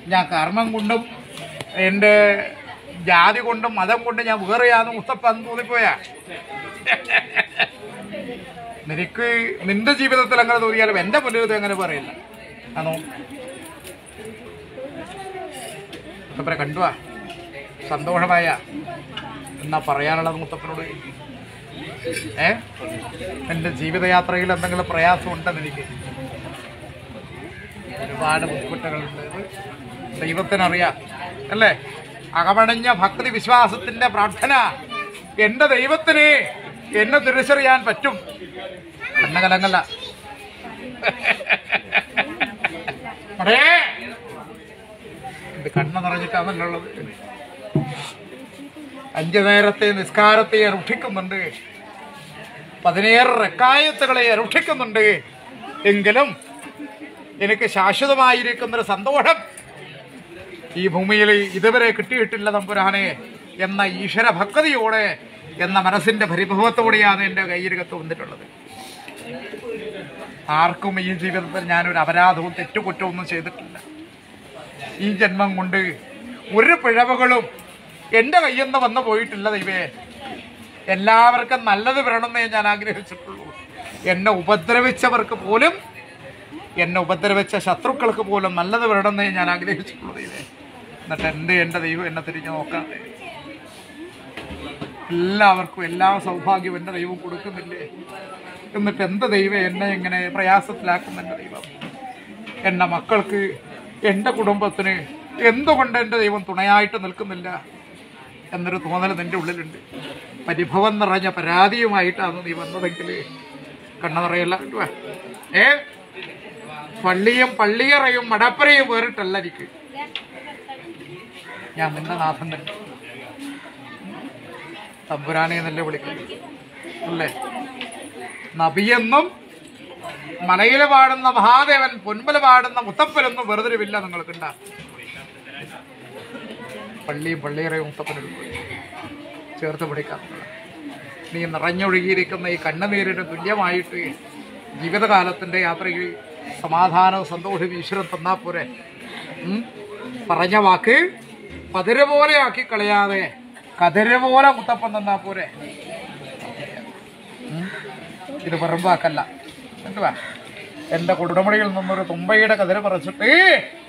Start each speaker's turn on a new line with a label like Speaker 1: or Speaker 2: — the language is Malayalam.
Speaker 1: ഞാൻ കർമ്മം കൊണ്ടും എൻ്റെ ജാതി കൊണ്ടും മതം കൊണ്ടും ഞാൻ വേറെയാന്ന് മുസ്തഫ എന്ന് തോന്നിപ്പോയാ നിനക്ക് നിന്റെ ജീവിതത്തിൽ അങ്ങനെ തോന്നിയാലും എൻ്റെ മുന്നിൽ അങ്ങനെ പറയില്ല ആണോ മുത്തപ്പനെ കണ്ടുവാ സന്തോഷമായ എന്നാ പറയാനുള്ളത് മുത്തപ്പനോട് ഏ എൻ്റെ ജീവിതയാത്രയിൽ എന്തെങ്കിലും പ്രയാസം ഉണ്ടെന്ന് എനിക്ക് ഒരുപാട് ബുദ്ധിമുട്ടുകളുണ്ട് ദൈവത്തിനറിയാം അല്ലേ അകമണഞ്ഞ ഭക്തി വിശ്വാസത്തിന്റെ പ്രാർത്ഥന എന്റെ ദൈവത്തിന് എന്നെ തിരിച്ചറിയാൻ പറ്റും കണ്ണകലങ്ങല്ല അടേ ഇത് കണ്ണ നിറഞ്ഞിട്ടാണല്ലുള്ളത് അഞ്ചു നേരത്തെ നിസ്കാരത്തെ അനുഷ്ഠിക്കുന്നുണ്ട് പതിനേഴ് റെക്കായത്തുകളെ അനുഷ്ഠിക്കുന്നുണ്ട് എങ്കിലും എനിക്ക് ശാശ്വതമായിരിക്കുന്നൊരു സന്തോഷം ഈ ഭൂമിയിൽ ഇതുവരെ കിട്ടിയിട്ടില്ല തമ്പുരാനെ എന്ന ഈശ്വര ഭക്തിയോടെ എന്ന മനസ്സിന്റെ പരിഭവത്തോടെയാണ് എൻ്റെ കയ്യിരകത്ത് വന്നിട്ടുള്ളത് ആർക്കും ഈ ജീവിതത്തിൽ ഞാനൊരു അപരാധവും തെറ്റുകുറ്റവും ഒന്നും ചെയ്തിട്ടില്ല ഈ ജന്മം കൊണ്ട് ഒരു പിഴവുകളും എൻ്റെ കയ്യിൽ നിന്ന് വന്നു പോയിട്ടില്ല ദൈവേ എല്ലാവർക്കും നല്ലത് വരണമെന്നേ ഞാൻ ആഗ്രഹിച്ചിട്ടുള്ളൂ എന്നെ ഉപദ്രവിച്ചവർക്ക് പോലും എന്നെ ഉപദ്രവിച്ച ശത്രുക്കൾക്ക് പോലും നല്ലത് വരണമെന്നേ ഞാൻ ആഗ്രഹിച്ചിട്ടുള്ളൂ ദൈവേ എന്നിട്ട് എൻ്റെ എൻ്റെ ദൈവം എന്നെ തിരിഞ്ഞു നോക്കാതെ എല്ലാവർക്കും എല്ലാ സൗഭാഗ്യവും എൻ്റെ ദൈവം കൊടുക്കുന്നില്ലേ എന്നിട്ട് എന്ത് ദൈവം എന്നെ ഇങ്ങനെ പ്രയാസത്തിലാക്കുന്ന എൻ്റെ ദൈവം എൻ്റെ മക്കൾക്ക് എൻ്റെ കുടുംബത്തിന് എന്തുകൊണ്ട് എൻ്റെ ദൈവം തുണയായിട്ട് നിൽക്കുന്നില്ല എന്നൊരു തോന്നൽ നിൻ്റെ ഉള്ളിലുണ്ട് പരിഭവം നിറഞ്ഞ പരാതിയുമായിട്ടാണ് നീ വന്നതെങ്കിൽ കണ്ണ നിറയല്ല കേട്ടുവാ. ഏ പള്ളിയും പള്ളിയറയും മടപ്പരയും വേറിട്ടല്ല എനിക്ക് ഞാൻ നിന്റെ നാഥൻ തന്നെ തമ്പുരാനെ എന്നല്ലേ വിളിക്കുന്നു അല്ലേ നബിയെന്നും മലയിൽ പാടുന്ന മഹാദേവൻ പൊന്മല പാടുന്ന മുത്തപ്പനൊന്നും വെറുതെരുവില്ല നിങ്ങൾക്കുണ്ടാ പള്ളിയും പള്ളിയറയും മുത്തപ്പനും ചേർത്ത് പിടിക്കാം നീ നിറഞ്ഞൊഴുകിയിരിക്കുന്ന ഈ കണ്ണുനീരിന് തുല്യമായിട്ട് ജീവിതകാലത്തിൻ്റെ യാത്രയിൽ സമാധാനവും സന്തോഷവും ഈശ്വരൻ തന്നാ പോരെ ഉം? പറഞ്ഞ വാക്ക് പതിര പോലെ ആക്കി കളയാതെ കതിര പോലെ മുത്തപ്പൻ തന്നാ പോരെ ഉം? ഇത് വെറും വാക്കല്ല എന്തുവാ എന്റെ കുടുംബടിയിൽ നിന്നൊരു തുമ്പയുടെ കതിര പറിച്ചിട്ട്